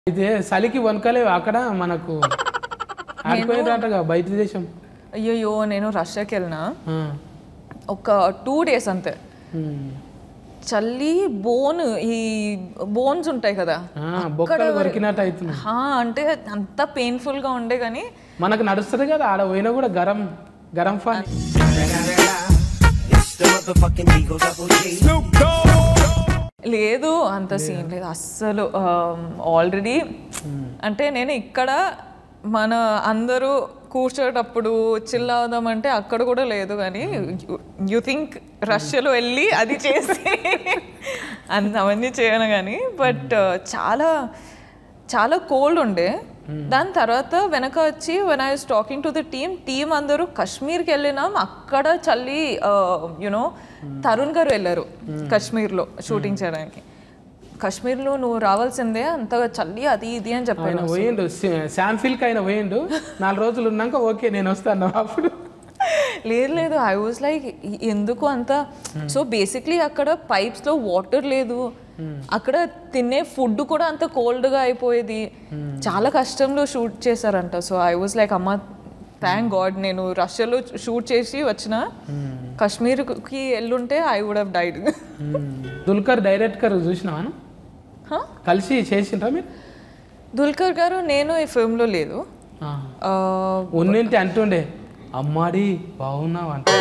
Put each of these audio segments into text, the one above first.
అయితే చలికి వనకలేవు అక్కడ మనకు ఆడిపోయినట్టుగా బయట దేశం అయ్యయ్యో నేను రష్యాకి వెళ్ళినా ఆ. ఒక టూ డేస్ అంతే ఉమ్. చల్లి బోన్ ఈ బోన్స్ ఉంటాయి కదా ఆ, బొక్కలు కొరికినట్టు అవుతుంది హా, అంటే అంత పెయిన్ఫుల్ గా ఉండే కానీ మనకు నడుస్తుంది కదా ఆడ పోయినా కూడా గరం గరం ఫాన్ లేదు అంత సీన్ లేదు అస్సలు ఆల్రెడీ అంటే నేను ఇక్కడ మన అందరూ కూర్చోటప్పుడు చిల్ అవుదామంటే అక్కడ కూడా లేదు కానీ యు థింక్ రష్యాలో వెళ్ళి అది చేసి అంత అవన్నీ చేయను కానీ బట్ చాలా చాలా కోల్డ్ ఉండే దాని తర్వాత వెనక వచ్చి when I was talking to the team team అందరూ కాశ్మీర్కి వెళ్ళినాం అక్కడ చల్లి యునో తరుణ్ గారు వెళ్ళారు కాశ్మీర్లో షూటింగ్ చేయడానికి కాశ్మీర్లో నువ్వు రావాల్సిందే అంతగా చల్లి అది ఇది అని చెప్పాను ఆయన పోయిండు శాంఫిల్కి ఆయన పోయిండు నాలుగు రోజులు ఉన్నాక ఓకే నేను వస్తాను అప్పుడు లేదు లేదు ఐ వాజ్ లైక్ ఎందుకు అంత సో బేసిక్లీ అక్కడ పైప్స్ లో వాటర్ లేదు అక్కడ తినే ఫుడ్ కూడా అంత కోల్డ్ గా అయిపోయేది చాలా కష్టంలో షూట్ చేశారంట సో ఐ వాజ్ లైక్ అమ్మ థ్యాంక్ గాడ్ నేను రష్యాలో షూట్ చేసి వచ్చిన కాశ్మీర్కి వెళ్ళుంటే I would have died Dulquer director చూసినావా కలిసి చేసిండ్రా మీరు దుల్కర్ గారు నేను ఈ film లో లేదు ఆ. ఆ, ఉన్నింటి అంటుండే అమ్మాడి బాగున్నావు అంట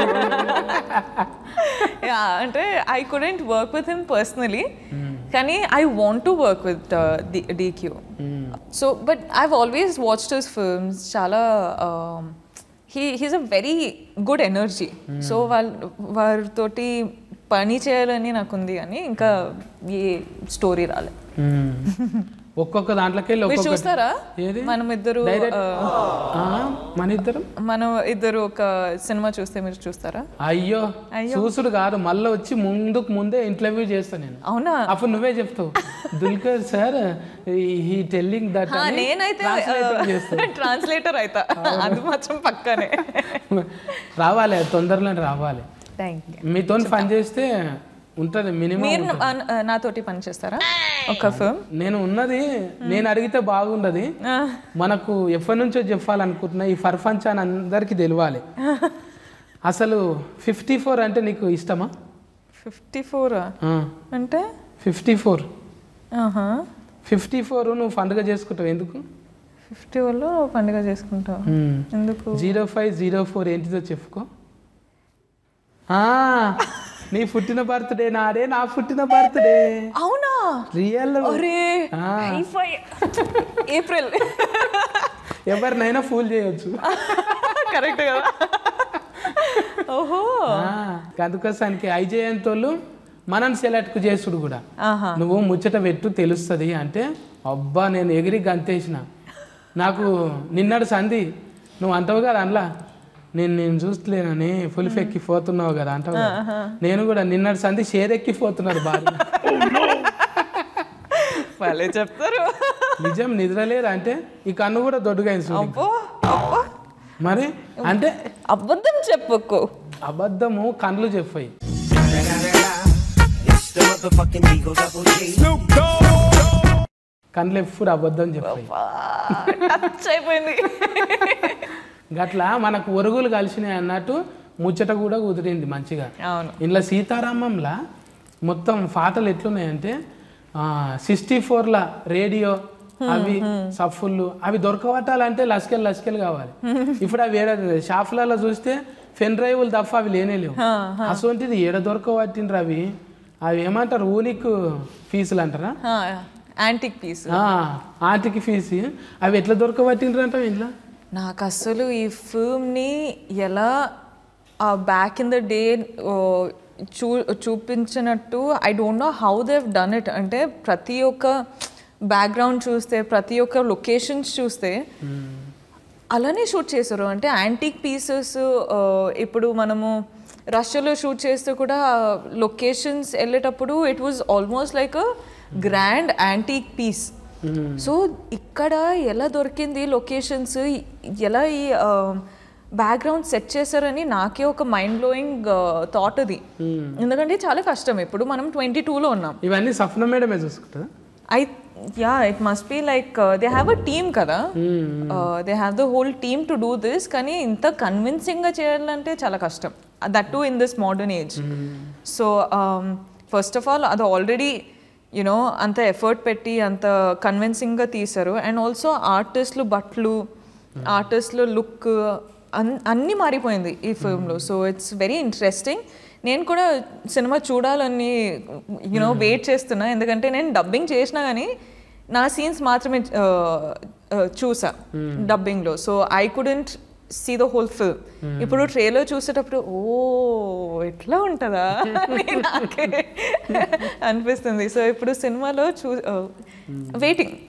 yeah, అంటే I couldn't work with him personally కానీ I want to work with DQ so but I've always watched his films చాలా he he's a very good energy so వాళ్ళ వారితోటి పని చేయాలని నాకు ఉంది కానీ ఇంకా ఏ స్టోరీ రాలే ఉమ్. ఒక్కొక్క దాంట్లోకి వెళ్ళి మీరు ఒక్కొక్క చూస్తారా ఏది మనం ఇద్దరు Direct- ఆ, ఆ, మన ఇద్దరం మనం ఇద్దరు ఒక సినిమా చూస్తే మీరు చూస్తారా అయ్యో చూసుడు కాదు మళ్ళీ వచ్చి ముందుకు ముందే ఇంటర్వ్యూ చేస్తాను నేను అవునా అప్పుడు నువ్వే చెప్తావు Dulquer sir he telling that ఆ, నేనైతే ట్రాన్స్లేటర్ అయితా అది మాత్రం పక్కనే రావాలి తొందరలో రావాలి థ్యాంక్ యూ మీతో పని చేస్తే ఉంటది మినిమం మీరు నా- నాతోటి పని చేస్తారా ఒక ఫిల్మ్ నేను ఉన్నది నేను అడిగితే బాగుండదు మనకు ఎప్పటి నుంచో చెప్పాలనుకుంటున్నా ఈ ఫర్ఫంచ్ అని అందరికీ తెలియాలి అసలు ఫిఫ్టీ ఫోర్ అంటే నీకు ఇష్టమా ఫిఫ్టీ ఫోర్ అంటే ఫిఫ్టీ ఫోర్ ఆహా ఫిఫ్టీ ఫోర్ నువ్వు పండుగ చేసుకుంటావు ఎందుకు ఫిఫ్టీ వల్ల పండుగ చేసుకుంటావు ఎందుకు జీరో ఫైవ్ జీరో ఫోర్ ఏంటిదో చెప్పుకో ఆ, నీ పుట్టిన బర్త్డే నాడే నా పుట్టిన బర్త్డే అవునా రియల్ అరే ఆ. ఏప్రిల్ ఎవరినైనా ఫూల్ చేయొచ్చు కరెక్ట్ కదా ఓహో ఆ, అందుకోసానికి ఐజయంత్ వాళ్ళు మనని సెలెక్ట్ చేసుడు కూడా ఆహా నువ్వు ముచ్చట పెట్టు తెలుస్తుంది అంటే అబ్బా నేను ఎగిరి గంతేసిన నాకు నిన్నడు సంధి నువ్వు అంటావు కదా అందులో నేను నేను చూస్తలేనని ఫుల్ ఎక్కి పోతున్నావు కదా అంటావు కదా. నేను కూడా నిన్నటి సంధి షేర్ ఎక్కిపోతున్నారు బాగా వాళ్ళే చెప్తారు నిజం నిద్రలేదు అంటే ఈ కన్ను కూడా దొడ్డుగా అయింది చూడు. అబ్బో అబ్బో మరి అంటే అబద్ధం చెప్పకు అబద్ధము కండ్లు చెప్పాయి కండ్లు ఎప్పుడు అబద్ధం చెప్పాయి టచ్ అయిపోయింది గట్లా మనకు ఒరుగులు కలిసినాయి అన్నట్టు ముచ్చట కూడా కుదిరింది మంచిగా అవును ఇంట్లో సీతారామంలా మొత్తం పాటలు ఎట్లున్నాయంటే సిక్స్టీ ఫోర్ల రేడియో అవి సఫుళ్ళు అవి దొరకబట్టాలంటే లస్కెల్ లస్కెల్ కావాలి ఇప్పుడు అవి ఏడ షాపులలో చూస్తే పెన్ డ్రైవ్లు తప్ప అవి లేనే లేవు అసొంటిది ఏడ దొరకబట్టిండ్రు అవి అవి ఏమంటారు ఊనిక్ ఫీజులు అంటారా యాంటిక్ పీస్ ఆటికి ఫీజు అవి ఎట్లా దొరకబట్టిండ్రు అంటావు ఇంట్లో నాకు అసలు ఈ ఫిల్మ్ని ఎలా బ్యాక్ ఇన్ ద డే చూ చూపించినట్టు I don't know how they've done it అంటే ప్రతి ఒక్క బ్యాక్గ్రౌండ్ చూస్తే ప్రతి ఒక్క లొకేషన్స్ చూస్తే అలానే షూట్ చేశారు అంటే యాంటిక్ పీసెస్ ఇప్పుడు మనము రష్యాలో షూట్ చేస్తే కూడా లొకేషన్స్ వెళ్ళేటప్పుడు it was almost like a grand antique piece so ఇక్కడ ఎలా దొరికింది లొకేషన్స్ ఎలా ఈ బ్యాక్గ్రౌండ్ సెట్ చేశారని నాకే ఒక మైండ్ బ్లోయింగ్ థాట్ అది ఎందుకంటే చాలా కష్టం ఇప్పుడు మనం ట్వంటీ టూలో ఉన్నాం ఇవన్నీ సఫన మేడమే చూసుకుంటుందా I ya it must be like they have a team కదా they have the whole team to do this కానీ ఇంత కన్విన్సింగ్గా చేయాలంటే చాలా కష్టం that too in this modern age so first of all అది ఆల్రెడీ యునో అంత ఎఫర్ట్ పెట్టి అంత కన్విన్సింగ్గా తీశారు అండ్ ఆల్సో ఆర్టిస్టులు బట్టలు ఆర్టిస్టులు లుక్ అన్ అన్నీ మారిపోయింది ఈ ఫిల్మ్లో సో ఇట్స్ వెరీ ఇంట్రెస్టింగ్ నేను కూడా సినిమా చూడాలని యూనో వెయిట్ చేస్తున్నా ఎందుకంటే నేను డబ్బింగ్ చేసినా కానీ నా సీన్స్ మాత్రమే uh, uh, చూసా డబ్బింగ్లో so I couldn't see the whole film ఇప్పుడు ట్రైలర్ చూసేటప్పుడు ఓ ఎట్లా ఉంటుందా అని నాకే అనిపిస్తుంది సో ఇప్పుడు సినిమాలో చూ వెయిటింగ్